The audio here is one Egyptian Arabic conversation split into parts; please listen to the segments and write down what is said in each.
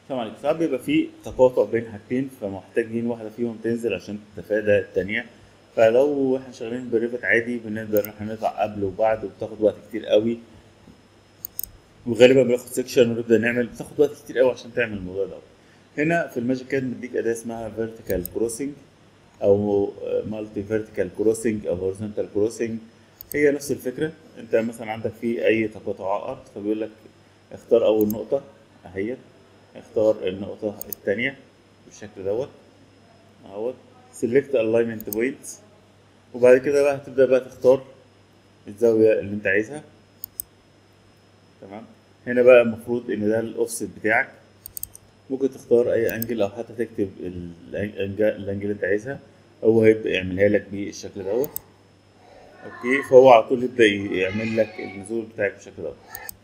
السلام عليكم ساعات بيبقى في تقاطع بين حاجتين فمحتاجين واحدة فيهم تنزل عشان تتفادى التانية فلو احنا شغالين بريفت عادي بنقدر ان احنا نقطع قبل وبعد وبتاخد وقت كتير قوي وغالبا بناخد سيكشن ونبدا نعمل بتاخد وقت كتير قوي عشان تعمل الموضوع ده هنا في الماجيك كاد مديك اداه اسمها فيرتيكال كروسنج او مالتي فيرتيكال كروسنج او هوريزونتال كروسنج هي نفس الفكره انت مثلا عندك في اي تقاطع ارض فبيقول لك اختار اول نقطه اهيت اختار النقطه الثانيه بالشكل دوت اهوت سيلكت الاينمنت بوينتس وبعد كده بقى هتبدا بقى تختار الزاويه اللي انت عايزها تمام هنا بقى المفروض ان ده الاوفست بتاعك ممكن تختار اي انجل او حتى تكتب الانجل اللي انت عايزها هو هيبدا يعملها لك بالشكل دوت اوكي فهو على طول يبدا يعمل لك النزول بتاعك بالشكل دوت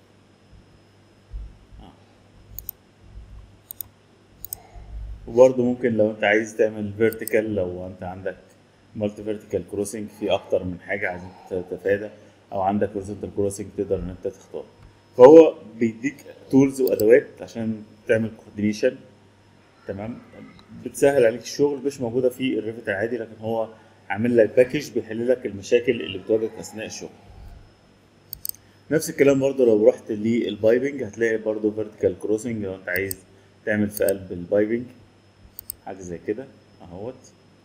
وبرضه ممكن لو انت عايز تعمل فيرتيكال لو انت عندك مالتي فيرتيكال كروسنج في اكتر من حاجه عايزين تتفادى او عندك هوريزونتال كروسنج تقدر ان انت تختار فهو بيديك تولز وادوات عشان تعمل كوردينيشن تمام بتسهل عليك الشغل مش موجوده في الريفت العادي لكن هو عامل لك باكج بيحل لك المشاكل اللي بتواجهك اثناء الشغل نفس الكلام برضه لو رحت للبايبنج هتلاقي برضه فيرتيكال كروسنج لو انت عايز تعمل في قلب البايبنج حاجه زي كده اهوت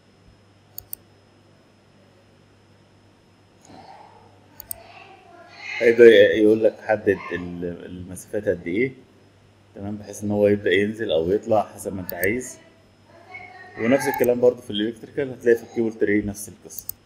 هيبدا يقول لك حدد المسافات قد ايه تمام بحيث ان هو يبدا ينزل او يطلع حسب ما انت عايز ونفس الكلام برضو في الالكتريكال هتلاقي في الكيبل تري نفس القصه